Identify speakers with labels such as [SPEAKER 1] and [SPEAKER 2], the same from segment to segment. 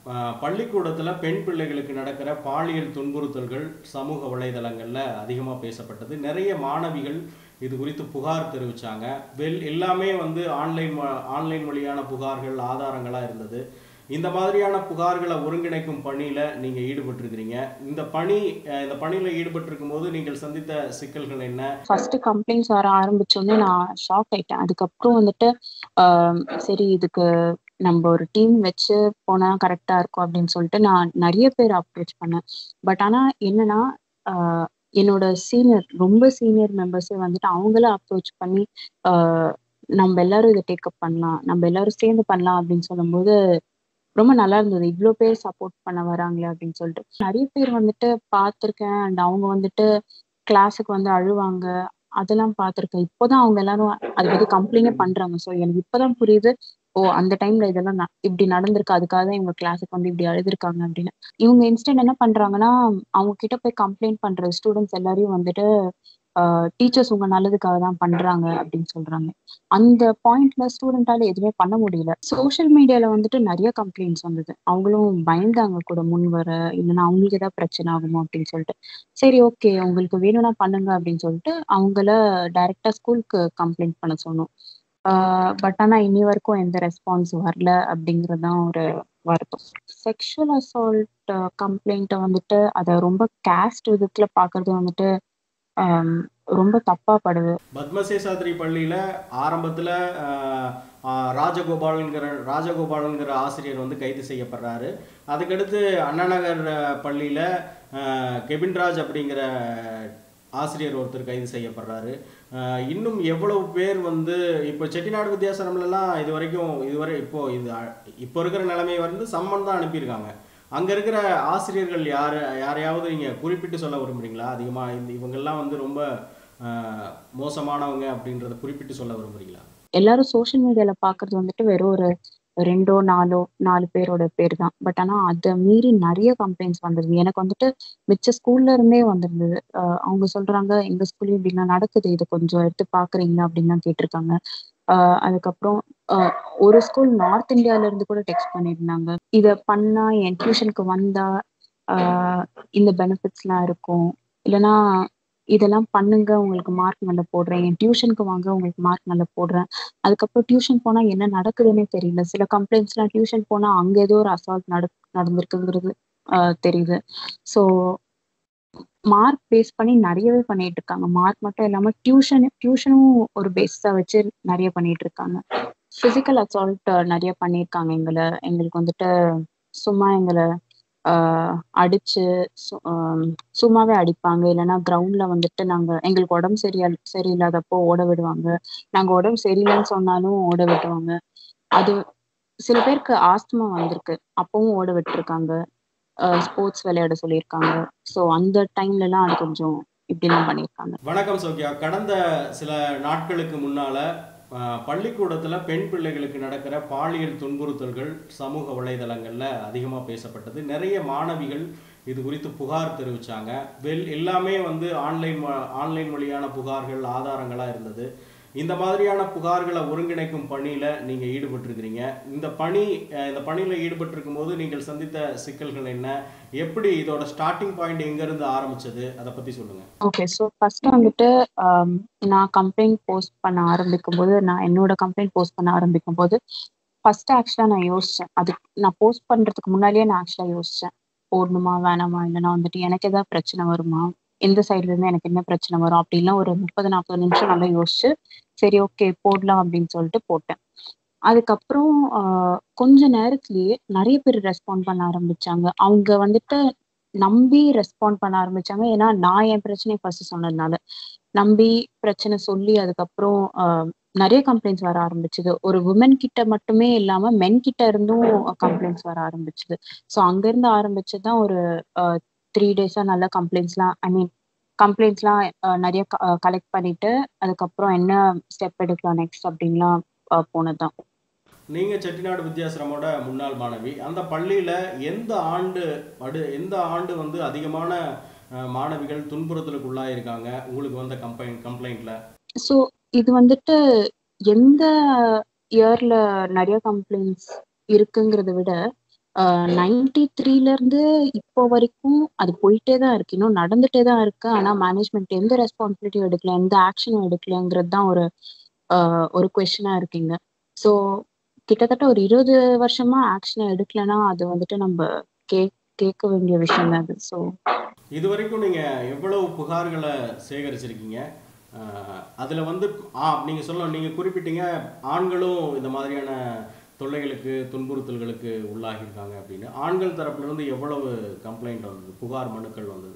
[SPEAKER 1] ஆஹ் பள்ளிக்கூடத்துல பெண் பிள்ளைகளுக்கு நடக்கிற பாலியல் துன்புறுத்தல்கள் சமூக வலைதளங்கள்ல அதிகமா பேசப்பட்டது நிறைய மாணவிகள் இது குறித்து புகார் தெரிவிச்சாங்க வெல் எல்லாமே வந்து ஆன்லைன் ஆன்லைன் வழியான புகார்கள் ஆதாரங்களா இருந்தது இந்த மாதிரியான புகார்களை ஒருங்கிணைக்கும் பணியில நீங்க ஈடுபட்டிருக்கிறீங்க இந்த பணி அஹ் இந்த பணியில ஈடுபட்டிருக்கும் போது நீங்கள் சந்தித்த சிக்கல்கள் என்ன
[SPEAKER 2] ஃபர்ஸ்ட் கம்ப்ளைண்ட்ஸ் வர ஆரம்பிச்சோடனே நான் ஷாக் ஆயிட்டேன் அதுக்கப்புறம் வந்துட்டு ஆம், சரி இதுக்கு நம்ம ஒரு டீம் வச்சு போனா கரெக்டா இருக்கும் அப்படின்னு சொல்லிட்டு நான் நிறைய பேர் அப்ரோச் பண்ணேன் பட் ஆனா என்னன்னா ஆஹ், என்னோட சீனியர் ரொம்ப சீனியர் மெம்பர்ஸே வந்துட்டு அவங்கள அப்ரோச் பண்ணி ஆஹ், நம்ம எல்லாரும் இதை டேக்கப் பண்ணலாம் நம்ம எல்லாரும் சேர்ந்து பண்ணலாம் அப்படின்னு சொல்லும்போது ரொம்ப நல்லா இருந்தது இவ்வளோ பேர் சப்போர்ட் பண்ண வராங்களே அப்படின்னு சொல்லிட்டு நிறைய பேர் வந்துட்டு பார்த்துருக்கேன் அண்ட் அவங்க வந்துட்டு கிளாஸுக்கு வந்து அழுவாங்க அதெல்லாம் பார்த்துருக்கேன் இப்போதான் அவங்க எல்லாரும் அதை பத்தி கம்ப்ளைண்டே பண்றாங்க ஸோ எனக்கு இப்போதான் புரியுது ஓ அந்த டைம்ல இதெல்லாம் ந- இப்படி நடந்திருக்கு அதுக்காக தான் இவங்க கிளாஸுக்கு வந்து இப்படி அழுதுருக்காங்க அப்படின்னு இவங்க இன்ஸ்டன்ட் என்ன பண்றாங்கன்னா அவங்க கிட்ட போய் கம்ப்ளைண்ட் பண்ற ஸ்டூடெண்ட்ஸ் எல்லாரையும் வந்துட்டு டீச்சர்ஸ் உங்க நல்லதுக்காக தான் பண்றாங்க அப்படின்னு சொல்றாங்க அந்த பாயிண்ட்ல ஸ்டூடெண்டால எதுவுமே பண்ண முடியல சோஷியல் மீடியால வந்துட்டு நிறைய கம்ப்ளைண்ட்ஸ் வந்தது அவங்களும் பயந்தாங்க கூட முன் வர இல்லைன்னா அவங்களுக்கு ஏதாவது பிரச்சனை ஆகுமோ அப்படின்னு சொல்லிட்டு சரி ஓகே உங்களுக்கு வேணும்னா பண்ணுங்க அப்படின்னு சொல்லிட்டு அவங்கள டைரக்டா ஸ்கூலுக்கு கம்ப்ளைண்ட் பண்ண சொன்னோம் பட் ஆனா இனி வரைக்கும் எந்த ரெஸ்பான்ஸ் வரல அப்படிங்கிறது தான் ஒரு வருத்தம் செக்ஷுவல் அசால்ட் கம்ப்ளைண்ட்டை வந்துட்டு அதை ரொம்ப கேஸ்ட் விதத்துல பாக்குறது வந்துட்டு ஆம், ரொம்ப தப்பா படுது
[SPEAKER 1] பத்மசேஷாத்ரி பள்ளியில ஆரம்பத்துல ஆஹ், ஆஹ், ராஜகோபாலன்கிற ராஜகோபாலன்கிற ஆசிரியர் வந்து கைது செய்யப்படுறாரு அதுக்கடுத்து அண்ணாநகர் ஆஹ், பள்ளியில ஆஹ், கெபின்ராஜ் அப்படிங்கிற ஆசிரியர் ஒருத்தர் கைது செய்யப்படுறாரு ஆஹ், இன்னும் எவ்வளவு பேர் வந்து இப்போ செட்டிநாடு வித்தியாசனம்லாம் இது வரைக்கும் இதுவரை இப்போ இது அ- இப்போ இருக்கிற நிலைமை வந்து சம்மன் தான் அனுப்பியிருக்காங்க அங்க இருக்கிற ஆசிரியர்கள் யார் யாரையாவது நீங்க குறிப்பிட்டு சொல்ல விரும்புறீங்களா அதிகமா இந்த இவங்கெல்லாம் வந்து ரொம்ப ஆஹ், மோசமானவங்க அப்படின்றத குறிப்பிட்டு சொல்ல விரும்புறீங்களா
[SPEAKER 2] எல்லாரும் சோஷியல் மீடியால பாக்குறது வந்துட்டு வெறும் ஒரு ரெண்டோ நாலோ நாலு பேரோட பேர் தான் பட் ஆனா அதை மீறி நிறைய கம்ப்ளைண்ட்ஸ் வந்திருது எனக்கு வந்துட்டு மிச்ச ஸ்கூல்ல இருந்தே வந்திருந்தது அஹ் அவங்க சொல்றாங்க எங்க ஸ்கூல்ல இப்படிலாம் நடக்குது இதை கொஞ்சம் எடுத்து பாக்குறீங்களா அப்படின்னு தான் கேட்டிருக்காங்க ஆஹ் அதுக்கப்புறம் ஆஹ் ஒரு ஸ்கூல் நார்த் இந்தியால இருந்து கூட டெக்ஸ்ட் பண்ணியிருந்தாங்க இத பண்ணா என் டியூஷனுக்கு வந்தா ஆஹ் இந்த பெனிஃபிட்ஸ்லாம் இருக்கும் இல்லைன்னா இதெல்லாம் பண்ணுங்க உங்களுக்கு மார்க் நல்லா போடுறேன் என் டியூஷனுக்கு வாங்க உங்களுக்கு மார்க் நல்லா போடுறேன் அதுக்கப்புறம் டியூஷன் போனா என்ன நடக்குதுன்னே தெரியல சில கம்ப்ளைண்ட்ஸ்லாம் டியூஷன் போனா அங்க ஏதோ ஒரு அசால்ட் நட நடந்திருக்குங்கிறது ஆஹ் தெரியுது ஸோ மார்க் பேஸ் பண்ணி நிறையவே பண்ணிட்டு இருக்காங்க மார்க் மட்டும் இல்லாம டியூஷன் டியூஷனும் ஒரு பேஸா வச்சு நிறைய பண்ணிட்டு இருக்காங்க பிசிக்கல் அசால்ட் நிறைய பண்ணியிருக்காங்க எங்களை எங்களுக்கு வந்துட்டு சும்மா எங்களை ஆஹ் அடிச்சு சு- ஆம், சும்மாவே அடிப்பாங்க இல்லைன்னா கிரவுண்ட்ல வந்துட்டு நாங்க எங்களுக்கு உடம்பு சரியா சரியில்லாதப்போ ஓட விடுவாங்க நாங்க உடம்பு சரியில்லைன்னு சொன்னாலும் ஓட விடுவாங்க அது சில பேருக்கு ஆஸ்துமா வந்திருக்கு அப்பவும் ஓட விட்டுருக்காங்க ஸ்போர்ட்ஸ் விளையாட சொல்லியிருக்காங்க ஸோ அந்த டைம்ல எல்லாம் அது கொஞ்சம் இப்படிலாம் பண்ணியிருக்காங்க
[SPEAKER 1] வணக்கம் சௌக்கியா கடந்த சில நாட்களுக்கு முன்னால ஆஹ், பள்ளிக்கூடத்துல பெண் பிள்ளைகளுக்கு நடக்கிற பாலியல் துன்புறுத்தல்கள் சமூக வலைதளங்கள்ல அதிகமா பேசப்பட்டது நிறைய மாணவிகள் இது குறித்து புகார் தெரிவிச்சாங்க வெல் எல்லாமே வந்து ஆன்லைன் ஆன்லைன் வழியான புகார்கள் ஆதாரங்களா இருந்தது இந்த மாதிரியான புகார்களை ஒருங்கிணைக்கும் பணியில நீங்க ஈடுபட்டிருக்கிறீங்க இந்த பணி அஹ், இந்த பணியில ஈடுபட்டிருக்கும் போது நீங்கள் சந்தித்த சிக்கல்கள் என்ன எப்படி இதோட ஸ்டார்டிங் பாயிண்ட் எங்க இருந்து ஆரம்பிச்சது அதை பத்தி சொல்லுங்க
[SPEAKER 2] ஓகே ஸோ ஃபர்ஸ்ட் வந்துட்டு ஆம், நான் கம்ப்ளைண்ட் போஸ்ட் பண்ண ஆரம்பிக்கும் போது நான் என்னோட கம்ப்ளைண்ட் போஸ்ட் பண்ண ஆரம்பிக்கும் போது ஃபர்ஸ்ட் ஆக்சுவலாக நான் யோசிச்சேன் அது நான் போஸ்ட் பண்றதுக்கு முன்னாடியே நான் ஆக்சுவலாக யோசிச்சேன் போடணுமா வேணாமா இல்லைன்னா வந்துட்டு எனக்கு ஏதாவது பிரச்சனை வருமா எந்த சைட்ல இருந்து எனக்கு என்ன பிரச்சனை வரும் அப்படின்லாம் ஒரு முப்பது நாற்பது நிமிஷம் நல்லா யோசிச்சு சரி ஓகே போடலாம் அப்படின்னு சொல்லிட்டு போட்டேன் அதுக்கப்புறம் ஆஹ், கொஞ்ச நேரத்திலேயே நிறைய பேர் ரெஸ்பாண்ட் பண்ண ஆரம்பிச்சாங்க அவங்க வந்துட்டு நம்பி ரெஸ்பாண்ட் பண்ண ஆரம்பிச்சாங்க ஏன்னா நான் என் பிரச்சனையை ஃபர்ஸ்ட் சொன்னதுனால நம்பி பிரச்சனை சொல்லி அதுக்கப்புறம் ஆஹ், நிறைய கம்ப்ளைண்ட்ஸ் வர ஆரம்பிச்சது ஒரு உமன் கிட்ட மட்டுமே இல்லாம மென் கிட்ட இருந்தும் கம்ப்ளைண்ட்ஸ் வர ஆரம்பிச்சது ஸோ அங்க இருந்து ஆரம்பிச்சதுதான் ஒரு த்ரீ டேஸா நல்ல கம்ப்ளைண்ட்ஸ்லாம் ஐ மீன் கம்ப்ளைண்ட்ஸ்லாம் நிறைய கலெக்ட் பண்ணிட்டு அதுக்கப்புறம் என்ன ஸ்டெப் எடுக்கலாம் நெக்ஸ்ட் அப்படின்லாம் ஆஹ், போனதுதான்
[SPEAKER 1] நீங்க செட்டிநாடு வித்யாசிரமோட முன்னாள் மாணவி அந்த பள்ளியில எந்த ஆண்டு அடு எந்த ஆண்டு வந்து அதிகமான அஹ், மாணவிகள் துன்புறுத்தலுக்கு உள்ளாயிருக்காங்க உங்களுக்கு வந்த கம்ப்ளைண்ட் கம்ப்ளைண்ட்ல
[SPEAKER 2] ஸோ இது வந்துட்டு எந்த இயர்ல நிறைய கம்ப்ளைண்ட்ஸ் இருக்குங்கிறத விட நைன்டி த்ரீல இருந்து இப்போ வரைக்கும் அது போயிட்டே தான் இருக்கு இன்னும் நடந்துட்டே தான் இருக்கு ஆனா மேனேஜ்மெண்ட் எந்த ரெஸ்பான்சிபிலிட்டியும் எடுக்கல எந்த ஆக்ஷனும் எடுக்கலங்கிறது தான் ஒரு ஆஹ் ஒரு கொஸ்டினா இருக்குங்க ஸோ கிட்டத்தட்ட ஒரு இருபது வருஷமா ஆக்ஷனை எடுக்கலன்னா அது வந்துட்டு நம்ம கே கேட்க வேண்டிய விஷயம் தான் அது ஸோ
[SPEAKER 1] இது வரைக்கும் நீங்கள் எவ்வளவு புகார்களை சேகரிச்சிருக்கீங்க அஹ், அதுல வந்து ஆ நீங்கள் சொல்ல நீங்கள் குறிப்பிட்டீங்க ஆண்களும் இந்த மாதிரியான தொல்லைகளுக்கு துன்புறுத்தல்களுக்கு உள்ளாகியிருக்காங்க அப்படின்னு ஆண்கள் தரப்புல இருந்து எவ்வளவு கம்ப்ளைண்ட் வந்தது புகார் மனுக்கள் வந்தது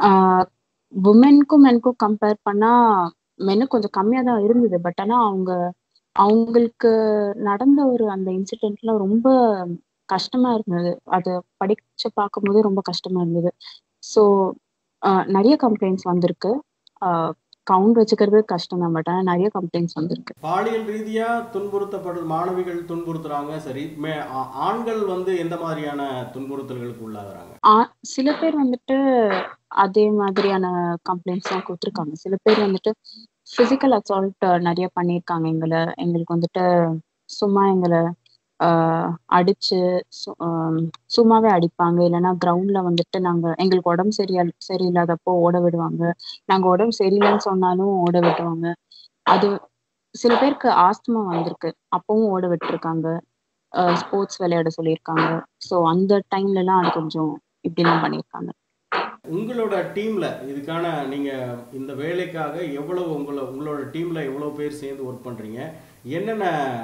[SPEAKER 2] உமனுக்கும் மெனுக்கும் கம்பேர் பண்ணா மெனு கொஞ்சம் கம்மியா தான் இருந்தது பட் ஆனா அவங்க அவங்களுக்கு நடந்த ஒரு அந்த இன்சிடென்ட்லாம் ரொம்ப கஷ்டமா இருந்தது அது படிச்சு பார்க்கும்போது ரொம்ப கஷ்டமா இருந்தது ஸோ நிறைய கம்ப்ளைண்ட்ஸ் வந்திருக்கு கவுண்ட் வச்சுக்கிறது கஷ்டம் தான் பட் ஆனால் நிறைய கம்ப்ளைண்ட்ஸ் வந்திருக்கு
[SPEAKER 1] பாலியல் ரீதியா துன்புறுத்தப்படுற மாணவிகள் துன்புறுத்துறாங்க சரி மே ஆ- ஆண்கள் வந்து எந்த மாதிரியான துன்புறுத்தல்களுக்கு உள்ளாகுறாங்க
[SPEAKER 2] ஆ- சில பேர் வந்துட்டு அதே மாதிரியான கம்ப்ளைண்ட்ஸ் எல்லாம் கொடுத்துருக்காங்க சில பேர் வந்துட்டு பிசிக்கல் அசால்ட் நிறைய பண்ணியிருக்காங்க எங்களை எங்களுக்கு வந்துட்டு சும்மா எங்களை ஆஹ் அடிச்சு சு- ஆம், சும்மாவே அடிப்பாங்க இல்லைன்னா கிரவுண்ட்ல வந்துட்டு நாங்க எங்களுக்கு உடம்பு சரியா சரியில்லாதப்போ ஓட விடுவாங்க நாங்க உடம்பு சரியில்லைன்னு சொன்னாலும் ஓட விடுவாங்க அது சில பேருக்கு ஆஸ்துமா வந்திருக்கு அப்பவும் ஓட விட்டுருக்காங்க ஸ்போர்ட்ஸ் விளையாட சொல்லியிருக்காங்க ஸோ அந்த டைம்ல எல்லாம் அது கொஞ்சம் இப்படிலாம் பண்ணியிருக்காங்க
[SPEAKER 1] உங்களோட டீம்ல இதுக்கான நீங்க இந்த வேலைக்காக எவ்வளவு உங்கள உங்களோட டீம்ல எவ்வளவு பேர் சேர்ந்து ஒர்க் பண்றீங்க என்னென்ன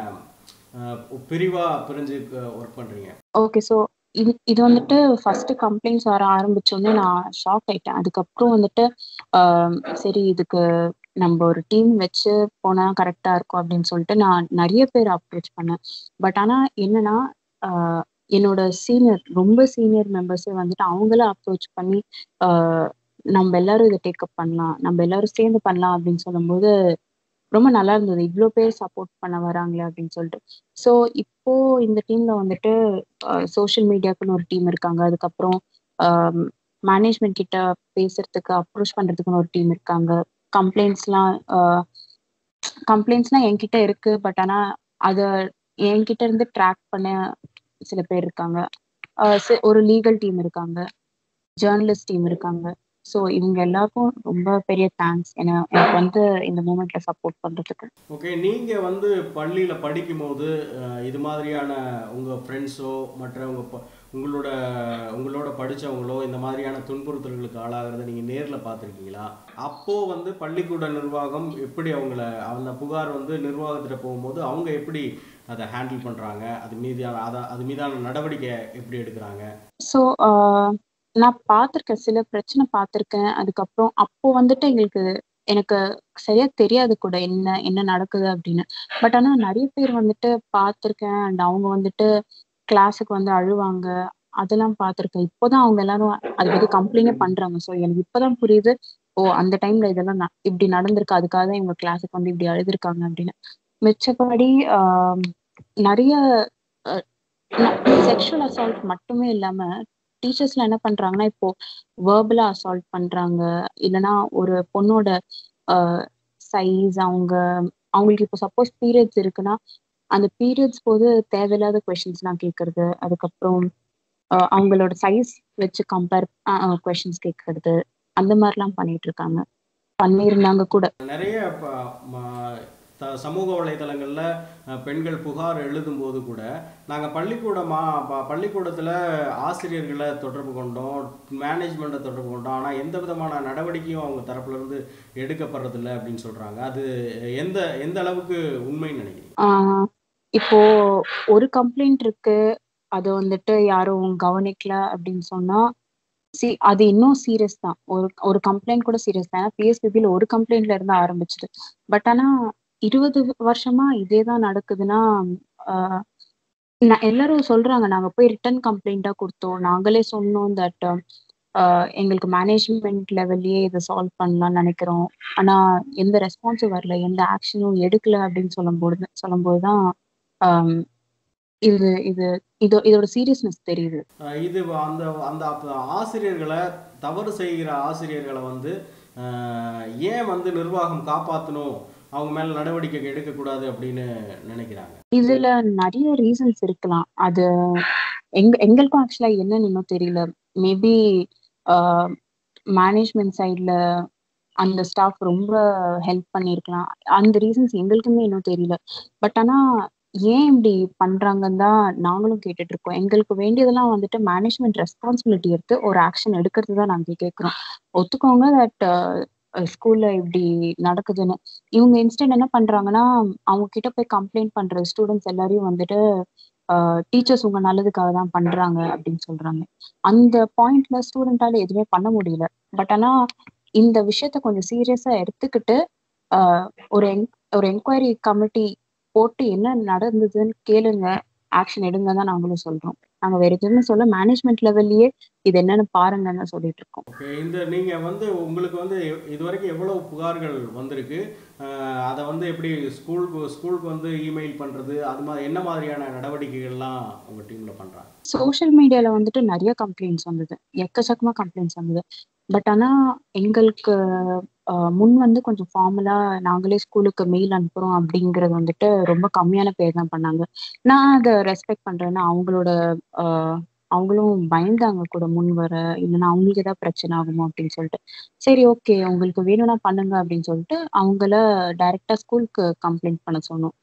[SPEAKER 1] அஹ், பிரிவா பிரிஞ்சு ஒர்க் பண்றீங்க
[SPEAKER 2] ஓகே ஸோ இது இது வந்துட்டு ஃபர்ஸ்ட் கம்ப்ளைண்ட்ஸ் வர ஆரம்பிச்சோடனே நான் ஷாக் ஆயிட்டேன் அதுக்கப்புறம் வந்துட்டு ஆம், சரி இதுக்கு நம்ம ஒரு டீம் வச்சு போனா கரெக்டா இருக்கும் அப்படின்னு சொல்லிட்டு நான் நிறைய பேர் அப்ரோச் பண்ணேன் பட் ஆனா என்னன்னா ஆஹ், என்னோட சீனியர் ரொம்ப சீனியர் மெம்பர்ஸே வந்துட்டு அவங்கள அப்ரோச் பண்ணி ஆஹ், நம்ம எல்லாரும் இதை டேக்கப் பண்ணலாம் நம்ம எல்லாரும் சேர்ந்து பண்ணலாம் அப்படின்னு சொல்லும்போது ரொம்ப நல்லா இருந்தது இவ்வளோ பேர் சப்போர்ட் பண்ண வராங்களே அப்படின்னு சொல்லிட்டு ஸோ இப்போ இந்த டீம்ல வந்துட்டு சோஷியல் மீடியாக்குன்னு ஒரு டீம் இருக்காங்க அதுக்கப்புறம் மேனேஜ்மெண்ட் கிட்ட பேசுறதுக்கு அப்ரோச் பண்றதுக்குன்னு ஒரு டீம் இருக்காங்க கம்ப்ளைண்ட்ஸ்லாம் கம்ப்ளைண்ட்ஸ்லாம் என்கிட்ட இருக்கு பட் ஆனா அதை என்கிட்ட இருந்து ட்ராக் பண்ண சில பேர் இருக்காங்க ஆஹ் சி- ஒரு லீகல் டீம் இருக்காங்க ஜேர்னலிஸ்ட் டீம் இருக்காங்க ஸோ இவங்க எல்லாருக்கும் ரொம்ப பெரிய தேங்க்ஸ் என்ன எனக்கு வந்து இந்த மூமெண்ட்ல சப்போர்ட் பண்றதுக்கு
[SPEAKER 1] ஓகே நீங்க வந்து பள்ளியில படிக்கும்போது அஹ், இது மாதிரியான உங்க ஃப்ரெண்ட்ஸோ மற்ற உங்க ப- உங்களோட உங்களோட படிச்சவங்களோ இந்த மாதிரியான துன்புறுத்தல்களுக்கு ஆளாகிறத நீங்க நேர்ல பார்த்துருக்கீங்களா அப்போ வந்து பள்ளிக்கூட நிர்வாகம் எப்படி அவங்கள அந்த புகார் வந்து நிர்வாகத்திட்ட போகும்போது அவங்க எப்படி அதை ஹேண்டில் பண்றாங்க அது மீதான அதை அது மீதான நடவடிக்கை எப்படி எடுக்கிறாங்க
[SPEAKER 2] ஸோ நான் பார்த்துருக்கேன் சில பிரச்சனை பார்த்துருக்கேன் அதுக்கப்புறம் அப்போ வந்துட்டு எங்களுக்கு எனக்கு சரியா தெரியாது கூட என்ன என்ன நடக்குது அப்படின்னு பட் ஆனா நிறைய பேர் வந்துட்டு பார்த்துருக்கேன் அண்ட் அவங்க வந்துட்டு கிளாஸுக்கு வந்து அழுவாங்க அதெல்லாம் பார்த்துருக்கேன் இப்போதான் அவங்க எல்லாரும் அதை பத்தி கம்ப்ளைண்டே பண்றாங்க ஸோ எனக்கு இப்போதான் புரியுது ஓ அந்த டைம்ல இதெல்லாம் ந- இப்படி நடந்திருக்கு அதுக்காக தான் இவங்க கிளாஸுக்கு வந்து இப்படி அழுதுருக்காங்க அப்படின்னு மிச்சப்படி ஆஹ் நிறைய செக்ஷுவல் அசால்ட் மட்டுமே இல்லாம டீச்சர்ஸ்ல என்ன பண்றாங்கன்னா இப்போ வேர்பலா அசால்ட் பண்றாங்க இல்லைன்னா ஒரு பொண்ணோட சைஸ் அவங்க அவங்களுக்கு இப்போ சப்போஸ் பீரியட்ஸ் இருக்குன்னா அந்த பீரியட்ஸ் போது தேவையில்லாத கொஷின்ஸ்லாம் கேட்கறது அதுக்கப்புறம் ஆஹ் அவங்களோட சைஸ் வச்சு கம்பேர் கொஷின்ஸ் கேட்கறது அந்த மாதிரிலாம் பண்ணிட்டு இருக்காங்க பண்ணியிருந்தாங்க கூட
[SPEAKER 1] நிறைய ப- ம- த- சமூக வலைதளங்கள்ல அஹ், பெண்கள் புகார் எழுதும்போது கூட நாங்க பள்ளிக்கூடமா ப- பள்ளிக்கூடத்துல ஆசிரியர்களை தொடர்பு கொண்டோம் மேனேஜ்மெண்ட்டை தொடர்பு கொண்டோம் ஆனா எந்த விதமான நடவடிக்கையும் அவங்க தரப்புல இருந்து எடுக்கப்படுறதில்ல அப்படின்னு சொல்றாங்க அது எந்த எந்த அளவுக்கு உண்மைன்னு நினைக்கிறீங்க
[SPEAKER 2] ஆஹ் இப்போ ஒரு கம்ப்ளைண்ட் இருக்கு அது வந்துட்டு யாரும் கவனிக்கல அப்படின்னு சொன்னா சி அது இன்னும் சீரியஸ் தான் ஒரு ஒரு கம்ப்ளைண்ட் கூட சீரியஸ் தான் ஏன்னா பிஎஸ்பிபியில் ஒரு கம்ப்ளைண்ட்ல இருந்து ஆரம்பிச்சது பட் ஆனா இருபது வருஷமா இதே தான் நடக்குதுன்னா ஆஹ் நான் எல்லாரும் சொல்றாங்க நாங்க போய் ரிட்டர்ன் கம்ப்ளைண்டா கொடுத்தோம் நாங்களே சொன்னோம் தட் எங்களுக்கு மேனேஜ்மெண்ட் லெவல்லயே இதை சால்வ் பண்ணலாம்னு நினைக்கிறோம் ஆனா எந்த ரெஸ்பான்ஸும் வரல எந்த ஆக்ஷனும் எடுக்கல அப்படின்னு சொல்லும்போது சொல்லும்போது தான் ஆம், இது இது இது இதோட சீரியஸ்னஸ் தெரியுது
[SPEAKER 1] அஹ் இது அந்த அந்த அப்ப ஆசிரியர்களை தவறு செய்கிற ஆசிரியர்களை வந்து அஹ், ஏன் வந்து நிர்வாகம் காப்பாற்றணும் அவங்க மேல நடவடிக்கை எடுக்கக்கூடாது அப்படின்னு நினைக்கிறாங்க
[SPEAKER 2] இதுல நிறைய ரீசன்ஸ் இருக்கலாம் அது எங்க எங்களுக்கும் ஆக்சுவலா என்னன்னு இன்னும் தெரியல மேபி மேனேஜ்மெண்ட் சைட்ல அந்த ஸ்டாஃப் ரொம்ப ஹெல்ப் பண்ணியிருக்கலாம் அந்த ரீசன்ஸ் எங்களுக்குமே இன்னும் தெரியல பட் ஆனா ஏன் இப்படி பண்றாங்கன்னு தான் நாங்களும் கேட்டுட்டு இருக்கோம் எங்களுக்கு வேண்டியதெல்லாம் வந்துட்டு மேனேஜ்மெண்ட் ரெஸ்பான்சிபிலிட்டி எடுத்து ஒரு ஆக்ஷன் எடுக்கிறது தான் நாங்க கேட்கிறோம் ஒத்துக்கோங்க தட் ஸ்கூல்ல இப்படி நடக்குதுன்னு இவங்க இன்ஸ்டன்ட் என்ன பண்றாங்கன்னா அவங்க கிட்ட போய் கம்ப்ளைண்ட் பண்ற ஸ்டூடெண்ட்ஸ் எல்லாரையும் வந்துட்டு டீச்சர்ஸ் உங்க நல்லதுக்காக தான் பண்றாங்க அப்படின்னு சொல்றாங்க அந்த பாயிண்ட்ல ஸ்டூடெண்டால எதுவுமே பண்ண முடியல பட் ஆனா இந்த விஷயத்த கொஞ்சம் சீரியஸா எடுத்துக்கிட்டு ஆஹ் ஒரு en- ஒரு என்கொயரி கமிட்டி போட்டு என்ன நடந்ததுன்னு கேளுங்க ஆக்ஷன் எடுங்க தான் நாங்களும் சொல்றோம் நாங்க வேற எதுவுமே சொல்ல மேனேஜ்மெண்ட் லெவல்லயே இது என்னன்னு பாருங்கன்னு தான் சொல்லிட்டு இருக்கோம்
[SPEAKER 1] ஓகே இந்த நீங்கள் வந்து உங்களுக்கு வந்து எ- இதுவரைக்கும் எவ்வளவு புகார்கள் வந்திருக்கு அஹ் அதை வந்து எப்படி ஸ்கூலுக்கு ஸ்கூலுக்கு வந்து இமெயில் பண்ணுறது அது மாதிரி என்ன மாதிரியான நடவடிக்கைகள்லாம் உங்கள் டீமில் பண்ணுறாங்க
[SPEAKER 2] சோஷியல் மீடியால வந்துட்டு நிறைய கம்ப்ளைண்ட்ஸ் வந்தது எக்கச்சக்கமா கம்ப்ளைண்ட்ஸ் வந்தது பட் ஆனா எங்களுக்கு ஆஹ் முன் வந்து கொஞ்சம் ஃபார்மலா நாங்களே ஸ்கூலுக்கு மெயில் அனுப்புறோம் அப்படிங்கறது வந்துட்டு ரொம்ப கம்மியான பேர் தான் பண்ணாங்க நான் அதை ரெஸ்பெக்ட் பண்றேன்னா அவங்களோட ஆஹ் அவங்களும் பயந்தாங்க கூட முன் வர இல்லைன்னா அவங்களுக்கு ஏதாவது பிரச்சனை ஆகுமோ அப்படின்னு சொல்லிட்டு சரி ஓகே உங்களுக்கு வேணும்னா பண்ணுங்க அப்படின்னு சொல்லிட்டு அவங்கள டைரக்டா ஸ்கூலுக்கு கம்ப்ளைண்ட் பண்ண சொன்னோம்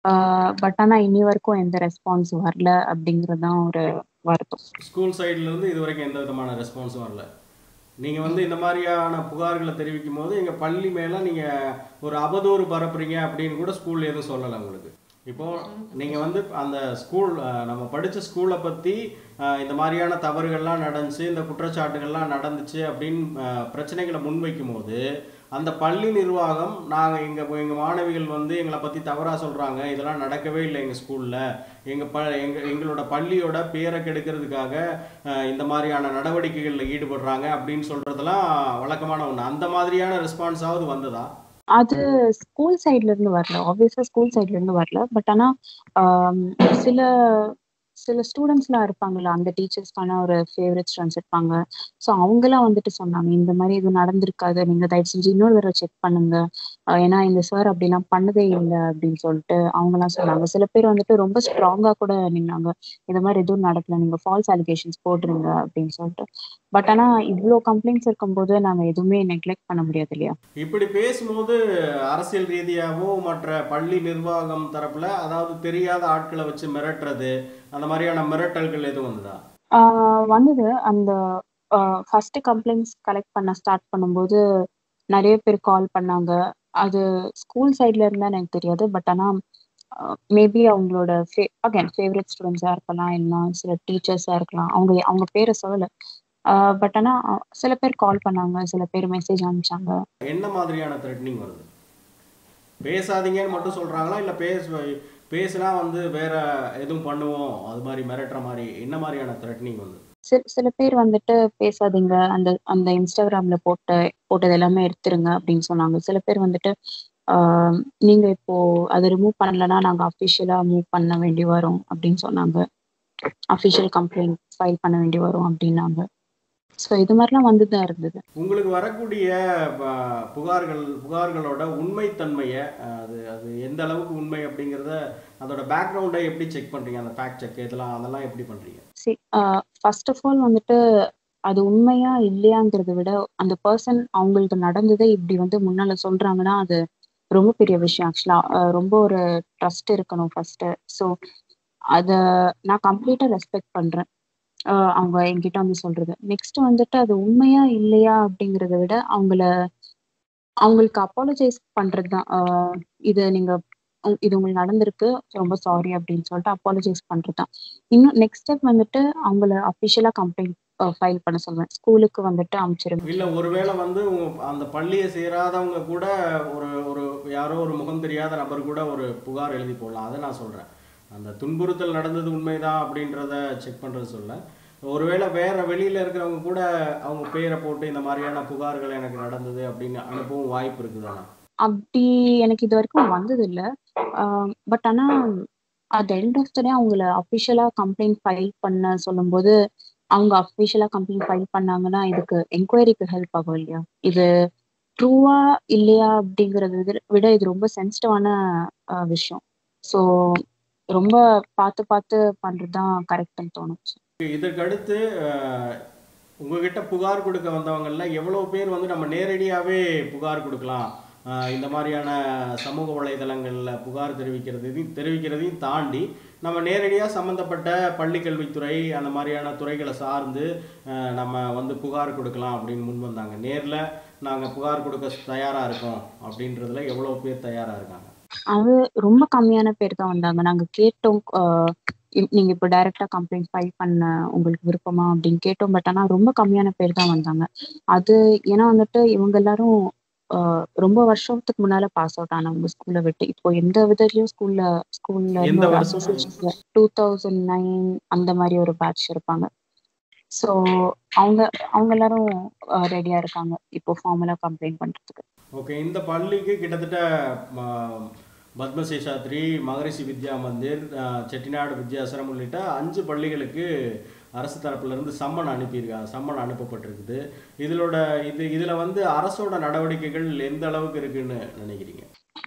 [SPEAKER 2] பட் ஆனா இனி வரைக்கும் எந்த ரெஸ்பான்ஸ் வரல அப்படிங்கிறது தான் ஒரு வருத்தம்
[SPEAKER 1] ஸ்கூல் சைட்லேருந்து இது வரைக்கும் எந்த விதமான ரெஸ்பான்ஸும் வரல நீங்கள் வந்து இந்த மாதிரியான புகார்களை தெரிவிக்கும் போது எங்கள் பள்ளி மேலே நீங்கள் ஒரு அவதூறு பரப்புறீங்க அப்படின்னு கூட ஸ்கூல் எதுவும் சொல்லலை உங்களுக்கு இப்போ நீங்கள் வந்து அந்த ஸ்கூல் அஹ், நம்ம படித்த ஸ்கூலை பற்றி இந்த மாதிரியான தவறுகள்லாம் நடந்துச்சு இந்த குற்றச்சாட்டுகள்லாம் நடந்துச்சு அப்படின்னு அஹ், பிரச்சனைகளை முன்வைக்கும் போது அந்த பள்ளி நிர்வாகம் நாங்கள் எங்கள் எங்கள் மாணவிகள் வந்து எங்களை பற்றி தவறாக சொல்கிறாங்க இதெல்லாம் நடக்கவே இல்லை எங்கள் ஸ்கூலில் எங்கள் ப எங்கள் எங்களோட பள்ளியோட பேரை கெடுக்கிறதுக்காக அஹ், இந்த மாதிரியான நடவடிக்கைகளில் ஈடுபடுறாங்க அப்படின்னு சொல்கிறதெல்லாம் வழக்கமான ஒன்று அந்த மாதிரியான ரெஸ்பான்ஸாவது வந்ததா
[SPEAKER 2] அது ஸ்கூல் சைட்ல இருந்து வரல ஆப்வியஸா ஸ்கூல் சைட்ல இருந்து வரல பட் ஆனா ஆம், சில சில ஸ்டூடெண்ட்ஸ்லாம் இருப்பாங்கல்ல அந்த டீச்சர்ஸ்க்கான ஒரு ஃபேவரட் ஸ்டூடெண்ட்ஸ் இருப்பாங்க ஸோ அவங்களாம் வந்துட்டு சொன்னாங்க இந்த மாதிரி இது நடந்திருக்காது நீங்க தயவு செஞ்சு இன்னொரு தடவை செக் பண்ணுங்க ஆஹ் ஏன்னா இந்த சார் அப்படிலாம் பண்ணதே இல்லை அப்படின்னு சொல்லிட்டு அவங்கலாம் சொன்னாங்க சில பேர் வந்துட்டு ரொம்ப ஸ்ட்ராங்கா கூட நின்னாங்க இந்த மாதிரி எதுவும் நடக்கல நீங்க ஃபால்ஸ் அலிகேஷன்ஸ் போட்டுருங்க அப்படின்னு சொல்லிட்டு பட் ஆனா இவ்வளோ கம்ப்ளைண்ட்ஸ் இருக்கும்போது நாங்க எதுவுமே நெக்லெக்ட் பண்ண முடியாது இல்லையா
[SPEAKER 1] இப்படி பேசும்போது அரசியல் ரீதியாகவோ மற்ற பள்ளி நிர்வாகம் தரப்புல அதாவது தெரியாத ஆட்களை வச்சு மிரட்டுறது அந்த மாதிரியான மிரட்டல்கள் எதுவும் வந்ததா
[SPEAKER 2] ஆஹ் வந்தது அந்த ஃபர்ஸ்ட் கம்ப்ளைண்ட்ஸ் கலெக்ட் பண்ண ஸ்டார்ட் பண்ணும்போது நிறைய பேர் கால் பண்ணாங்க அது ஸ்கூல் சைட்ல இருந்தா எனக்கு தெரியாது பட் ஆனா மேபி அவங்களோட அகைன் ஃபேவரட் ஸ்டூடெண்ட்ஸா இருக்கலாம் இல்லைன்னா சில டீச்சர்ஸா இருக்கலாம் அவங்க அவங்க பேரை சொல்லல பட் ஆனா அஹ் சில பேர் கால் பண்ணாங்க சில பேர் மெசேஜ் அனுப்பிச்சாங்க
[SPEAKER 1] என்ன மாதிரியான த்ரெட்னிங் வருது பேசாதீங்கன்னு மட்டும் சொல்றாங்களா இல்ல பேச பேசினா வந்து வேற எதுவும் பண்ணுவோம் அது மாதிரி மிரட்டுற மாதிரி என்ன மாதிரியான த்ரெட்னிங் வந்து
[SPEAKER 2] சில சில பேர் வந்துட்டு பேசாதீங்க அந்த அந்த இன்ஸ்டாகிராம்ல போட்ட போட்டது எல்லாமே எடுத்துருங்க அப்படின்னு சொன்னாங்க சில பேர் வந்துட்டு ஆஹ் நீங்க இப்போ அதை ரிமூவ் பண்ணலன்னா நாங்க அஃபிஷியலா மூவ் பண்ண வேண்டி வரும் அப்படின்னு சொன்னாங்க அஃபிஷியல் கம்ப்ளைண்ட் ஃபைல் பண்ண வேண்டி வரும் அப்படின்னாங்க ஸோ இது மாதிரிலாம் வந்து தான் இருந்தது
[SPEAKER 1] உங்களுக்கு வரக்கூடிய ப- புகார்கள் புகார்களோட உண்மைத்தன்மையை அஹ், அது அது எந்த அளவுக்கு உண்மை அப்படிங்கிறத அதோட பேக்ரவுண்டை எப்படி செக் பண்றீங்க அந்த ஃபேக்ட் செக் இதெல்லாம் அதெல்லாம் எப்படி பண்றீங்க
[SPEAKER 2] சி ஃபர்ஸ்ட் ஆஃப் ஆல் வந்துட்டு அது உண்மையா இல்லையாங்கிறத விட அந்த பர்சன் அவங்களுக்கு நடந்ததை இப்படி வந்து முன்னால சொல்றாங்கன்னா அது ரொம்ப பெரிய விஷயம் ஆக்சுவலா ரொம்ப ஒரு ட்ரஸ்ட் இருக்கணும் ஃபர்ஸ்ட் ஸோ அத நான் கம்ப்ளீட்டா ரெஸ்பெக்ட் பண்றேன் ஆஹ் அவங்க என்கிட்ட வந்து சொல்றது நெக்ஸ்ட் வந்துட்டு அது உண்மையா இல்லையா அப்படிங்கறத விட அவங்கள அவங்களுக்கு அப்பாலஜைஸ் பண்றது தான் ஆஹ் இது நீங்க உ- இது உங்களுக்கு நடந்திருக்கு ரொம்ப சாரி அப்படின்னு சொல்லிட்டு அப்பாலஜைஸ் பண்றது தான் இன்னும் நெக்ஸ்ட் ஸ்டெப் வந்துட்டு அவங்கள அஃபிஷியலா கம்ப்ளைண்ட் ஃபைல் பண்ண சொல்லுவேன் ஸ்கூலுக்கு வந்துட்டு அனுப்பிச்சிருங்க
[SPEAKER 1] இல்ல ஒருவேளை வந்து உங்க- அந்த பள்ளியை சேராதவங்க கூட ஒரு ஒரு யாரோ ஒரு முகம் தெரியாத நபர் கூட ஒரு புகார் எழுதி போடலாம் அதை நான் சொல்றேன் அந்த துன்புறுத்தல் நடந்தது உண்மைதான் அப்படின்றத செக் பண்றது சொல்ல ஒருவேளை வேற வெளியில இருக்கிறவங்க கூட அவங்க பேரை போட்டு இந்த மாதிரியான புகார்கள் எனக்கு நடந்தது அப்படின்னு அனுப்பவும் வாய்ப்பு இருக்குதானா
[SPEAKER 2] அப்படி எனக்கு இது வரைக்கும் வந்தது இல்ல பட் ஆனா at end of the day அவங்கள அஃபிஷியலா கம்ப்ளைண்ட் ஃபைல் பண்ண சொல்லும்போது அவங்க அஃபிஷியலா கம்ப்ளைண்ட் ஃபைல் பண்ணாங்கன்னா இதுக்கு என்கொயரிக்கு ஹெல்ப் ஆகும் இல்லையா இது ட்ரூவா இல்லையா அப்படிங்கறத விட- விட இது ரொம்ப சென்சிட்டிவான விஷயம் ஸோ ரொம்ப பார்த்து பார்த்து பண்றதுதான் கரெக்ட்னு தோணுச்சு
[SPEAKER 1] இதற்கு அடுத்து அஹ், உங்ககிட்ட புகார் கொடுக்க வந்தவங்கல்ல எவ்வளவு பேர் வந்து நம்ம நேரடியாகவே புகார் கொடுக்கலாம் அஹ், இந்த மாதிரியான சமூக வலைதளங்கள்ல புகார் தெரிவிக்கிறதையும் தெரிவிக்கிறதையும் தாண்டி நம்ம நேரடியாக சம்மந்தப்பட்ட பள்ளி கல்வித்துறை அந்த மாதிரியான துறைகளை சார்ந்து அஹ், நம்ம வந்து புகார் கொடுக்கலாம் அப்படின்னு முன் வந்தாங்க நேரில் நாங்கள் புகார் கொடுக்க தயாராக இருக்கோம் அப்படின்றதுல எவ்வளோ பேர் தயாராக இருக்காங்க
[SPEAKER 2] அது ரொம்ப கம்மியான பேர் தான் வந்தாங்க நாங்க கேட்டோம் ஆஹ் இப்- நீங்க இப்போ டைரக்டா கம்ப்ளைண்ட் ஃபைல் பண்ண உங்களுக்கு விருப்பமா அப்படின்னு கேட்டோம் பட் ஆனா ரொம்ப கம்மியான பேர் தான் வந்தாங்க அது ஏன்னா வந்துட்டு இவங்க எல்லாரும் ஆஹ் ரொம்ப வருஷத்துக்கு முன்னால பாஸ் அவுட் ஆனவங்க ஸ்கூல்ல விட்டு இப்போ எந்த விதத்துலயும் ஸ்கூல்ல ஸ்கூல்ல
[SPEAKER 1] எந்த
[SPEAKER 2] ஒரு
[SPEAKER 1] வருஷம்?
[SPEAKER 2] அசோசியேஷன்ல டூ தௌசண்ட் நைன் அந்த மாதிரி ஒரு பேட்ச் இருப்பாங்க ஸோ அவங்க அவங்க எல்லாரும் ரெடியா இருக்காங்க இப்போ ஃபார்மலா கம்ப்ளைண்ட் பண்றதுக்கு
[SPEAKER 1] ஓகே இந்த பள்ளிக்கு கிட்டத்தட்ட ம- பத்மசேஷாத்ரி மகரிஷி வித்யா மந்திர் அஹ், செட்டிநாடு வித்யாசரம் உள்ளிட்ட அஞ்சு பள்ளிகளுக்கு அரசு தரப்புல இருந்து சம்மன் அனுப்பியிருக்காங்க சம்மன் அனுப்பப்பட்டிருக்குது இதோட இது இதுல வந்து அரசோட நடவடிக்கைகள் எந்த அளவுக்கு இருக்குன்னு நினைக்கிறீங்க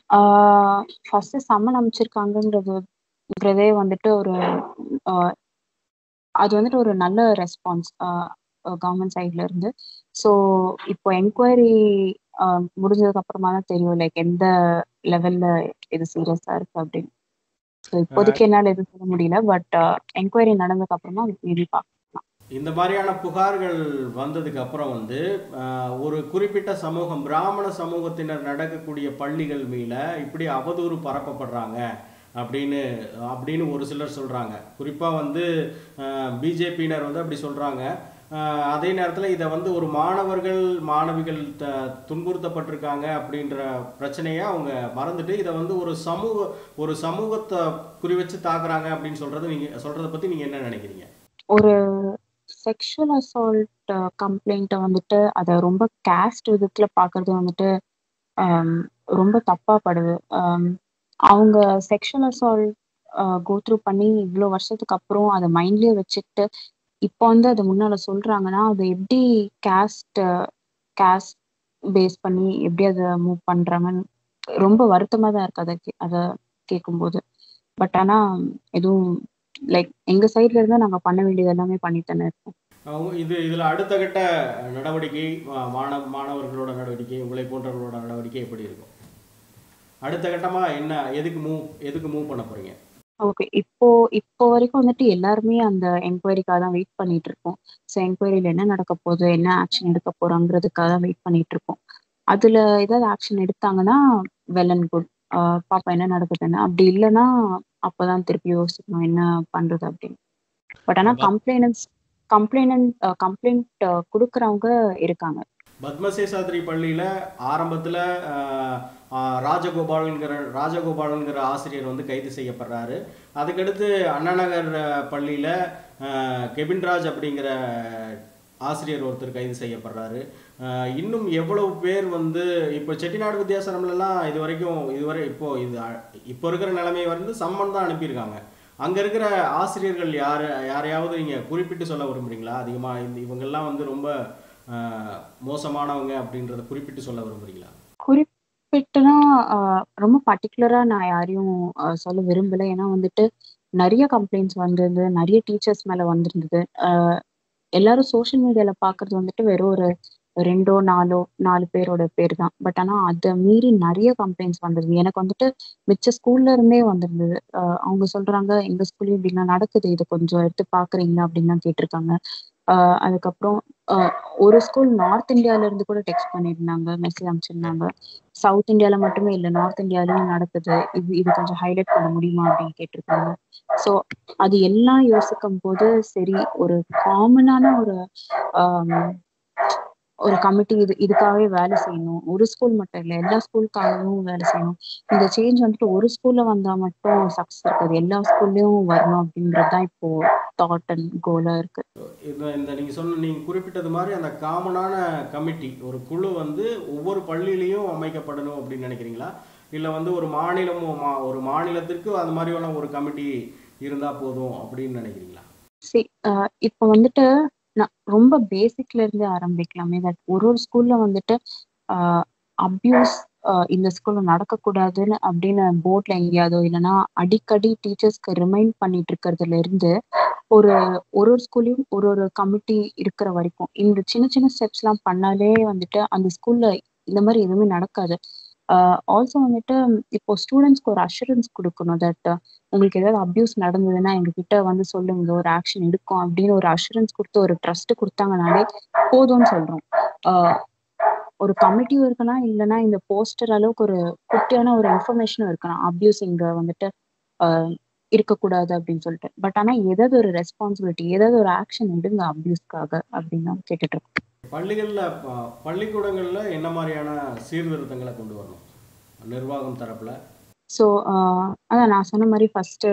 [SPEAKER 2] ஃபர்ஸ்ட் சம்மன் அமைச்சிருக்காங்கன்றதுங்கிறதே வந்துட்டு ஒரு ஆஹ் அது வந்துட்டு ஒரு நல்ல ரெஸ்பான்ஸ் கவர்மெண்ட் சைட்ல இருந்து ஸோ இப்போ என்கொயரி முடிஞ்சதுக்கு அப்புறமா தான் தெரியும் லைக் எந்த லெவல்ல இது சீரியஸா இருக்கு அப்படின்னு ஸோ இப்போதைக்கு என்னால எதுவும் சொல்ல முடியல பட் என்கொயரி நடந்ததுக்கு அப்புறமா மேபி பார்க்கலாம்
[SPEAKER 1] இந்த மாதிரியான புகார்கள் வந்ததுக்கு அப்புறம் வந்து அஹ், ஒரு குறிப்பிட்ட சமூகம் பிராமண சமூகத்தினர் நடக்கக்கூடிய பள்ளிகள் மேல இப்படி அவதூறு பரப்பப்படுறாங்க அப்படின்னு அப்படின்னு ஒரு சிலர் சொல்றாங்க குறிப்பா வந்து பிஜேபியினர் வந்து அப்படி சொல்றாங்க அஹ், அதே நேரத்தில் இதை வந்து ஒரு மாணவர்கள் மாணவிகள் த துன்புறுத்தப்பட்டிருக்காங்க அப்படின்ற பிரச்சனையை அவங்க மறந்துட்டு இதை வந்து ஒரு சமூக ஒரு சமூகத்தை குறி வச்சு தாக்குறாங்க அப்படின்னு சொல்றது நீங்க சொல்றதை பத்தி நீங்க என்ன நினைக்கிறீங்க
[SPEAKER 2] ஒரு செக்ஷுவல் அசால்ட் கம்ப்ளைண்ட்டை வந்துட்டு அதை ரொம்ப கேஸ்ட் விதத்துல பார்க்கறது வந்துட்டு ஆம், ரொம்ப தப்பா படுது ஆம், அவங்க செக்ஷுவல் அசால்ட் கோத்ரூ பண்ணி இவ்வளோ வருஷத்துக்கு அப்புறம் அதை மைண்ட்லயே வச்சுக்கிட்டு இப்போ வந்து அதை முன்னால சொல்றாங்கன்னா அதை எப்படி கேஸ்ட் கேஸ்ட் பேஸ் பண்ணி எப்படி அதை மூவ் பண்றாங்கன்னு ரொம்ப வருத்தமா தான் இருக்கு அதை கே- அதை கேட்கும்போது பட் ஆனா எதுவும் லைக் எங்க சைட்ல இருந்தா நாங்க பண்ண வேண்டியது எல்லாமே பண்ணித்தானே இருக்கோம்
[SPEAKER 1] அவங்க இது இதில் அடுத்த கட்ட நடவடிக்கை மா- மாணவ மாணவர்களோட நடவடிக்கை உங்களை போன்றவர்களோட நடவடிக்கை எப்படி இருக்கும் அடுத்த கட்டமாக என்ன எதுக்கு மூவ் எதுக்கு மூவ் பண்ண போறீங்க
[SPEAKER 2] ஓகே இப்போ இப்போ வரைக்கும் வந்துட்டு எல்லாருமே அந்த என்கொயரிக்காக தான் வெயிட் பண்ணிட்டு இருக்கோம் ஸோ என்கொயரியில என்ன நடக்க போகுது என்ன ஆக்ஷன் எடுக்க போறோங்கிறதுக்காக தான் வெயிட் பண்ணிட்டு இருக்கோம் அதுல ஏதாவது ஆக்ஷன் எடுத்தாங்கன்னா வெல் அண்ட் குட் பாப்பா என்ன நடக்குதுன்னு அப்படி இல்லைன்னா அப்பதான் திருப்பி யோசிக்கணும் என்ன பண்றது அப்படின்னு பட் ஆனா
[SPEAKER 1] அப்ப-
[SPEAKER 2] கம்ப்ளைனன்ஸ் கம்ப்ளைனன்ட் கம்ப்ளைண்ட் கொடுக்கறவங்க இருக்காங்க
[SPEAKER 1] பத்மசேஷாத்ரி பள்ளியில் ஆரம்பத்தில் ராஜகோபால்ங்கிற ராஜகோபாலங்கிற ஆசிரியர் வந்து கைது செய்யப்படுறாரு அதுக்கடுத்து அண்ணாநகர் பள்ளியில் கெபின்ராஜ் அப்படிங்கிற ஆசிரியர் ஒருத்தர் கைது செய்யப்படுறாரு அஹ், இன்னும் எவ்வளவு பேர் வந்து இப்போ செட்டிநாடு வித்தியாசனம்லாம் இது வரைக்கும் இதுவரை இப்போ இது அ- இப்போ இருக்கிற நிலைமை வந்து சம்மன் தான் அனுப்பியிருக்காங்க அங்க இருக்கிற ஆசிரியர்கள் யார் யாரையாவது நீங்க குறிப்பிட்டு சொல்ல விரும்புறீங்களா அதிகமா இந்த இவங்கெல்லாம் வந்து ரொம்ப அஹ், மோசமானவங்க அப்படின்றத குறிப்பிட்டு சொல்ல விரும்புறீங்களா
[SPEAKER 2] குறிப்பிட்டுனா ஆஹ் ரொம்ப பர்டிகுலரா நான் யாரையும் ஆஹ் சொல்ல விரும்பல ஏன்னா வந்துட்டு நிறைய கம்ப்ளைண்ட்ஸ் வந்திருந்தது நிறைய டீச்சர்ஸ் மேல வந்திருந்தது ஆஹ் எல்லாரும் சோஷியல் மீடியால பாக்குறது வந்துட்டு வெறும் ஒரு ரெண்டோ நாலோ நாலு பேரோட பேர் தான் பட் ஆனா அதை மீறி நிறைய கம்ப்ளைண்ட்ஸ் வந்திருந்தது எனக்கு வந்துட்டு மிச்ச ஸ்கூல்ல இருந்தே வந்திருந்தது ஆஹ் அவங்க சொல்றாங்க எங்க ஸ்கூல்ல இப்படிலாம் நடக்குது இது கொஞ்சம் எடுத்து பாக்குறீங்களா அப்படின்னு தான் கேட்டிருக்காங்க ஆஹ் அதுக்கப்புறம் ஆஹ் ஒரு ஸ்கூல் நார்த் இந்தியால இருந்து கூட டெக்ஸ்ட் பண்ணியிருந்தாங்க மெசேஜ் அனுப்பிச்சிருந்தாங்க சவுத் இந்தியால மட்டுமே இல்ல நார்த் இந்தியாலயும் நடக்குது இது இது கொஞ்சம் ஹைலைட் பண்ண முடியுமா அப்படின்னு கேட்டிருக்காங்க சோ அது எல்லாம் யோசிக்கும் போது சரி ஒரு காமனான ஒரு ஆம், ஒரு கமிட்டி இது இதுக்காகவே வேலை செய்யணும் ஒரு ஸ்கூல் மட்டும் இல்ல எல்லா ஸ்கூலுக்காகவும் வேலை செய்யணும் இந்த சேஞ்ச் வந்துட்டு ஒரு ஸ்கூல்ல வந்தா மட்டும் சக்சஸ் இருக்காது எல்லா ஸ்கூல்லயும் வரணும் அப்படின்றது தான் இப்போ தாட் அண்ட் கோலா இருக்கு
[SPEAKER 1] இந்த இந்த நீங்க சொன்ன நீங்க குறிப்பிட்டது மாதிரி அந்த காமனான கமிட்டி ஒரு குழு வந்து ஒவ்வொரு பள்ளியிலையும் அமைக்கப்படணும் அப்படின்னு நினைக்கிறீங்களா இல்ல வந்து ஒரு மாநிலம் மா- ஒரு மாநிலத்திற்கு அது மாதிரியான ஒரு கமிட்டி இருந்தா போதும் அப்படின்னு நினைக்கிறீங்களா
[SPEAKER 2] சரி இப்போ வந்துட்டு நான் ரொம்ப பேசிக்ல இருந்து ஆரம்பிக்கலாமே தட் ஒரு ஒரு ஸ்கூல்ல வந்துட்டு ஆஹ் அப்யூஸ் இந்த ஸ்கூல்ல நடக்கக்கூடாதுன்னு அப்படின்னு போர்ட்ல எங்கேயாவதோ இல்லைன்னா அடிக்கடி டீச்சர்ஸ்க்கு ரிமைண்ட் பண்ணிட்டு இருக்கிறதுல இருந்து ஒரு ஒரு ஒரு ஸ்கூல்லையும் ஒரு ஒரு கமிட்டி இருக்கிற வரைக்கும் இந்த சின்ன சின்ன ஸ்டெப்ஸ் எல்லாம் பண்ணாலே வந்துட்டு அந்த ஸ்கூல்ல இந்த மாதிரி எதுவுமே நடக்காது ஆல்சோ வந்துட்டு இப்போ ஸ்டூடெண்ட்ஸ்க்கு ஒரு அஷூரன்ஸ் கொடுக்கணும் தட் உங்களுக்கு ஏதாவது அப்யூஸ் நடந்ததுன்னா எங்ககிட்ட வந்து சொல்லுங்க ஒரு ஆக்ஷன் எடுக்கும் அப்படின்னு ஒரு அஷூரன்ஸ் கொடுத்து ஒரு ட்ரஸ்ட் கொடுத்தாங்கனாலே போதும்னு சொல்றோம் ஒரு கமிட்டியும் இருக்கலாம் இல்லைன்னா இந்த போஸ்டர் அளவுக்கு ஒரு குட்டியான ஒரு இன்ஃபர்மேஷனும் இருக்கலாம் அப்யூஸ் இங்க வந்துட்டு இருக்கக்கூடாது அப்படின்னு சொல்லிட்டு பட் ஆனா ஏதாவது ஒரு ரெஸ்பான்சிபிலிட்டி ஏதாவது ஒரு ஆக்ஷன் எடுங்க அப்யூஸ்க்காக அப்படின்னு தான் கேட்டுட்டு இருக்கோம்
[SPEAKER 1] பள்ளிகளில் பள்ளிக்கூடங்களில் என்ன மாதிரியான சீர்திருத்தங்களை கொண்டு வரணும் நிர்வாகம் தரப்புல
[SPEAKER 2] ஸோ அதான் நான் சொன்ன மாதிரி ஃபர்ஸ்ட்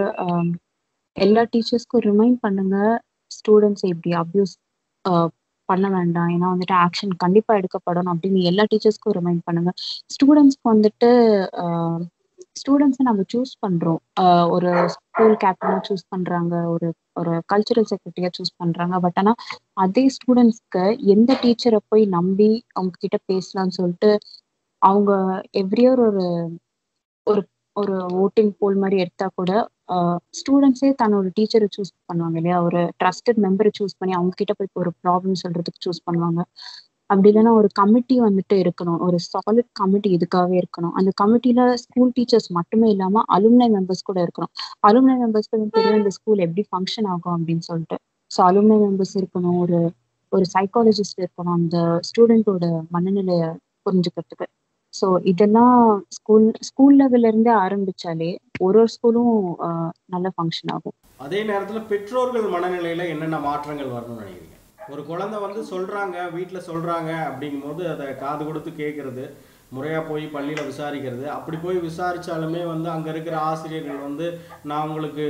[SPEAKER 2] எல்லா டீச்சர்ஸ்க்கும் ரிமைண்ட் பண்ணுங்க ஸ்டூடெண்ட்ஸ் இப்படி அப்யூஸ் பண்ண வேண்டாம் ஏன்னா வந்துட்டு ஆக்ஷன் கண்டிப்பா எடுக்கப்படணும் அப்படின்னு எல்லா டீச்சர்ஸ்க்கும் ரிமைண்ட் பண்ணுங்க ஸ்டூடெண்ட்ஸ்க்கு வந்துட்டு ஸ்டூடெண்ட்ஸை நம்ம சூஸ் பண்றோம் ஒரு ஸ்கூல் கேப்டனா சூஸ் பண்றாங்க ஒரு ஒரு கல்ச்சுரல் செக்ரட்டரியா சூஸ் பண்றாங்க பட் ஆனா அதே ஸ்டூடெண்ட்ஸ்க்கு எந்த டீச்சரை போய் நம்பி அவங்க கிட்ட பேசலாம்னு சொல்லிட்டு அவங்க எவ்ரி இயர் ஒரு ஒரு ஒரு ஓட்டிங் போல் மாதிரி எடுத்தா கூட ஸ்டூடெண்ட்ஸே தன்னோட டீச்சரை சூஸ் பண்ணுவாங்க இல்லையா ஒரு ட்ரஸ்டட் மெம்பரை சூஸ் பண்ணி அவங்க கிட்ட போய் ஒரு ப்ராப்ளம் சொல்றதுக்கு சூஸ் பண்ணுவாங்க அப்படி இல்லைன்னா ஒரு கமிட்டி வந்துட்டு இருக்கணும் ஒரு சாலிட் கமிட்டி இதுக்காகவே இருக்கணும் அந்த கமிட்டியில ஸ்கூல் டீச்சர்ஸ் மட்டுமே இல்லாம அலுமினை மெம்பர்ஸ் கூட இருக்கணும் அலுமினை மெம்பர்ஸ்க்கு தெரியும் இந்த ஸ்கூல் எப்படி ஃபங்க்ஷன் ஆகும் அப்படின்னு சொல்லிட்டு ஸோ அலுமினை மெம்பர்ஸ் இருக்கணும் ஒரு ஒரு சைக்காலஜிஸ்ட் இருக்கணும் அந்த ஸ்டூடெண்டோட மனநிலைய புரிஞ்சுக்கிறதுக்கு ஸோ இதெல்லாம் ஸ்கூல் ஸ்கூல் லெவல்ல இருந்தே ஆரம்பிச்சாலே ஒரு ஒரு ஸ்கூலும் நல்ல ஃபங்க்ஷன் ஆகும்
[SPEAKER 1] அதே நேரத்தில் பெற்றோர்கள் மனநிலையில என்னென்ன மாற்றங்கள் வரணும்னு நினைக்கிறீங்க ஒரு குழந்தை வந்து சொல்றாங்க வீட்டில் சொல்றாங்க அப்படிங்கும்போது அதை காது கொடுத்து கேட்கறது முறையாக போய் பள்ளியில் விசாரிக்கிறது அப்படி போய் விசாரித்தாலுமே வந்து அங்கே இருக்கிற ஆசிரியர்கள் வந்து நான் உங்களுக்கு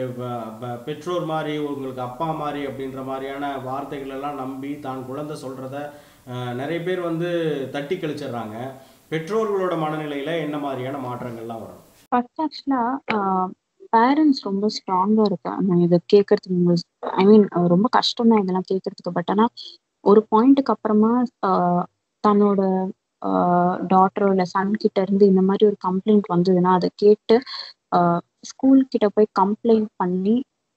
[SPEAKER 1] பெற்றோர் மாதிரி உங்களுக்கு அப்பா மாதிரி அப்படின்ற மாதிரியான வார்த்தைகள் எல்லாம் நம்பி தான் குழந்தை சொல்கிறத நிறைய பேர் வந்து தட்டி கழிச்சிடுறாங்க பெற்றோர்களோட மனநிலையில என்ன மாதிரியான மாற்றங்கள்லாம் வரும்
[SPEAKER 2] ஃபர்ஸ்ட் ஆக்சுவலா பேரண்ட்ஸ் ரொம்ப ஸ்ட்ராங்கா இருக்காங்க இதை கேட்கறதுக்கு ஐ மீன் ரொம்ப கஷ்டம் தான் இதெல்லாம் கேட்கறதுக்கு பட் ஆனா ஒரு பாயிண்ட்டுக்கு அப்புறமா தன்னோட டாட்டரோ இல்லை சன் கிட்ட இருந்து இந்த மாதிரி ஒரு கம்ப்ளைண்ட் வந்ததுன்னா அதை கேட்டு ஸ்கூல் கிட்ட போய் கம்ப்ளைண்ட் பண்ணி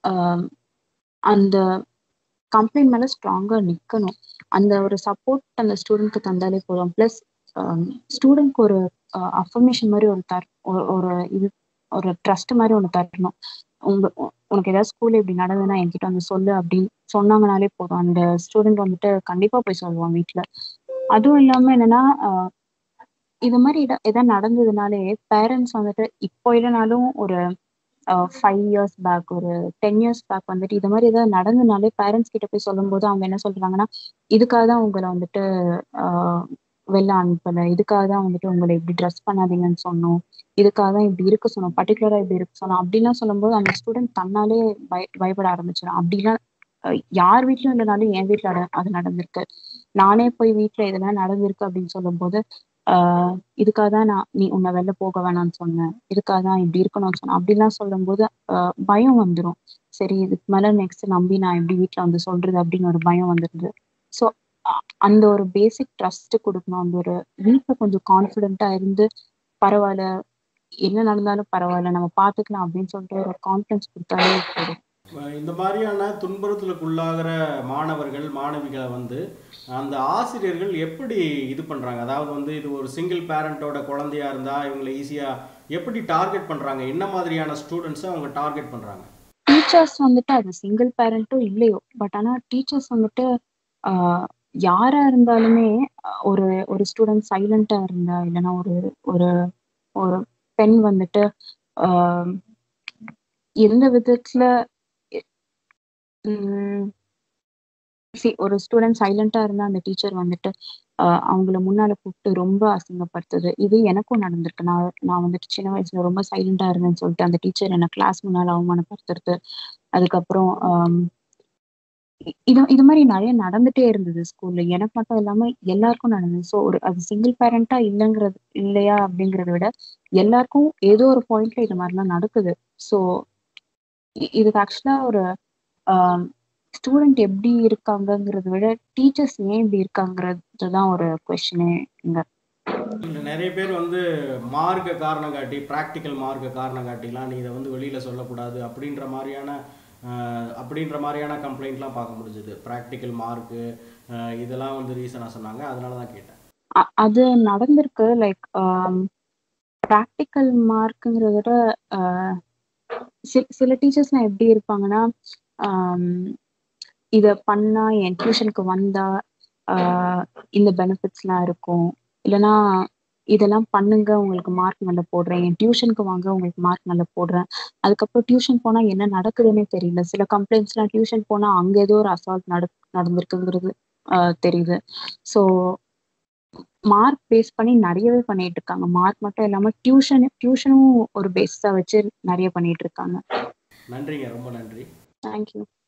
[SPEAKER 2] அந்த கம்ப்ளைண்ட் மேல ஸ்ட்ராங்கா நிக்கணும் அந்த ஒரு சப்போர்ட் அந்த ஸ்டூடெண்ட்க்கு தந்தாலே போதும் பிளஸ் ஸ்டூடெண்ட்க்கு ஒரு அஃபர்மேஷன் மாதிரி ஒரு தர் ஒரு இது ஒரு ட்ரஸ்ட் மாதிரி ஒன்று தரணும் உங்க உனக்கு ஏதாவது ஸ்கூல்ல இப்படி நடந்ததுன்னா என்கிட்ட வந்து சொல்லு அப்படின்னு சொன்னாங்கனாலே போதும் அந்த ஸ்டூடெண்ட் வந்துட்டு கண்டிப்பா போய் சொல்லுவான் வீட்டுல அதுவும் இல்லாம என்னன்னா இது மாதிரி எதாவது நடந்ததுனாலே பேரண்ட்ஸ் வந்துட்டு இப்போ இல்லைனாலும் ஒரு ஃபைவ் இயர்ஸ் பேக் ஒரு டென் இயர்ஸ் பேக் வந்துட்டு இது மாதிரி ஏதாவது நடந்ததுனாலே பேரண்ட்ஸ் கிட்ட போய் சொல்லும்போது அவங்க என்ன சொல்றாங்கன்னா இதுக்காக தான் உங்களை வந்துட்டு வெளில அனுப்பல இதுக்காக தான் வந்துட்டு உங்களை இப்படி ட்ரெஸ் பண்ணாதீங்கன்னு சொன்னோம் இதுக்காக தான் இப்படி இருக்க சொன்னோம் பர்டிகுலரா இப்படி இருக்க சொன்னோம் அப்படிலாம் சொல்லும்போது அந்த ஸ்டூடெண்ட் தன்னாலே பய பயப்பட ஆரம்பிச்சிடும் அப்படிலாம் யார் வீட்லயும் இல்லைனாலும் என் வீட்டுல அது நடந்திருக்கு நானே போய் வீட்டுல இதெல்லாம் நடந்திருக்கு அப்படின்னு சொல்லும் போது ஆஹ் இதுக்காக தான் நான் நீ உன்னை வெளில போக வேணாம்னு சொன்னேன் இதுக்காக தான் இப்படி இருக்கணும்னு சொன்னேன் அப்படிலாம் சொல்லும் போது ஆஹ் பயம் வந்துடும் சரி இதுக்கு மேல நெக்ஸ்ட் நம்பி நான் எப்படி வீட்டுல வந்து சொல்றது அப்படின்னு ஒரு பயம் வந்துருது ஸோ அந்த ஒரு பேசிக் ட்ரஸ்ட் கொடுக்கணும் அந்த ஒரு வீட்டுல கொஞ்சம் கான்ஃபிடென்ட்டா இருந்து பரவாயில்ல என்ன நடந்தாலும் பரவாயில்ல நம்ம பாத்துக்கலாம் அப்படின்னு சொல்லிட்டு ஒரு கான்ஃபிடன்ஸ் கொடுத்தாலே போதும்
[SPEAKER 1] இந்த மாதிரியான துன்புறுத்தலுக்குள்ளாகிற மாணவர்கள் மாணவிகளை வந்து அந்த ஆசிரியர்கள் எப்படி இது பண்றாங்க அதாவது வந்து இது ஒரு சிங்கிள் பேரண்டோட குழந்தையா இருந்தா இவங்களை ஈஸியா எப்படி டார்கெட் பண்றாங்க என்ன மாதிரியான ஸ்டூடெண்ட்ஸை அவங்க டார்கெட் பண்றாங்க
[SPEAKER 2] டீச்சர்ஸ் வந்துட்டு அது சிங்கிள் பேரண்ட்டும் இல்லையோ பட் ஆனா டீச்சர்ஸ் வந்துட்டு ஆஹ் யாரா இருந்தாலுமே ஒரு ஒரு ஸ்டூடெண்ட் சைலண்டா இருந்தா இல்லைன்னா ஒரு ஒரு ஒரு பெண் வந்துட்டு ஆஹ் எந்த விதத்துல ஒரு ஸ்டூடெண்ட் சைலண்டா இருந்தா அந்த டீச்சர் வந்துட்டு ஆஹ் அவங்கள முன்னால கூப்பிட்டு ரொம்ப அசிங்கப்படுத்துது இது எனக்கும் நடந்திருக்கு நான் நான் வந்துட்டு சின்ன வயசுல ரொம்ப சைலண்டா இருந்தேன்னு சொல்லிட்டு அந்த டீச்சர் என்ன கிளாஸ் முன்னால அவமானப்படுத்துறது அதுக்கப்புறம் ஆஹ் இது இது மாதிரி நிறைய நடந்துட்டே இருந்தது ஸ்கூல்ல எனக்கு மட்டும் இல்லாம எல்லாருக்கும் நடந்தது ஸோ ஒரு அது சிங்கிள் பேரண்டா இல்லைங்கிறது இல்லையா அப்படிங்கறத விட எல்லாருக்கும் ஏதோ ஒரு பாயிண்ட்ல இது மாதிரிலாம் நடக்குது ஸோ இதுக்கு ஆக்சுவலா ஒரு ஸ்டூடெண்ட் எப்படி இருக்காங்கங்கிறத விட டீச்சர்ஸ் ஏன் இப்படி இருக்காங்கிறது தான் ஒரு கொஸ்டினே இங்க
[SPEAKER 1] இல்ல, நிறைய பேர் வந்து மார்க்க காரணம் காட்டி ப்ராக்டிக்கல் மார்க்க காரணம் காட்டிலாம் நீ இதை வந்து வெளியில் சொல்லக்கூடாது அப்படின்ற மாதிரியான அஹ், அப்படின்ற மாதிரியான கம்ப்ளைண்ட்லாம் பார்க்க முடிஞ்சது ப்ராக்டிக்கல் மார்க்கு இதெல்லாம் வந்து ரீசனாக சொன்னாங்க அதனால தான் கேட்டேன்
[SPEAKER 2] அ- அது நடந்திருக்கு லைக் ப்ராக்டிக்கல் மார்க்குங்கிறத விட ஆஹ் சி- சில டீச்சர்ஸ்லாம் எப்படி இருப்பாங்கன்னா ஆம், இத பண்ணா என் டியூஷனுக்கு வந்தா ஆஹ் இந்த பெனிஃபிட்ஸ்லாம் இருக்கும் இல்லைன்னா இதெல்லாம் பண்ணுங்க உங்களுக்கு மார்க் நல்லா போடுறேன் என் டியூஷனுக்கு வாங்க உங்களுக்கு மார்க் நல்லா போடுறேன் அதுக்கப்புறம் டியூஷன் போனா என்ன நடக்குதுன்னே தெரியல சில கம்ப்ளைண்ட்ஸ்லாம் டியூஷன் போனா அங்க ஏதோ ஒரு அசால்ட் நட நடந்திருக்குங்கிறது ஆஹ் தெரியுது ஸோ மார்க் பேஸ் பண்ணி நிறையவே பண்ணிட்டு இருக்காங்க மார்க் மட்டும் இல்லாம டியூஷன் டியூஷனும் ஒரு பேஸா வச்சு நிறைய பண்ணிட்டு இருக்காங்க
[SPEAKER 1] நன்றிங்க ரொம்ப நன்றி
[SPEAKER 2] தேங்க்யூ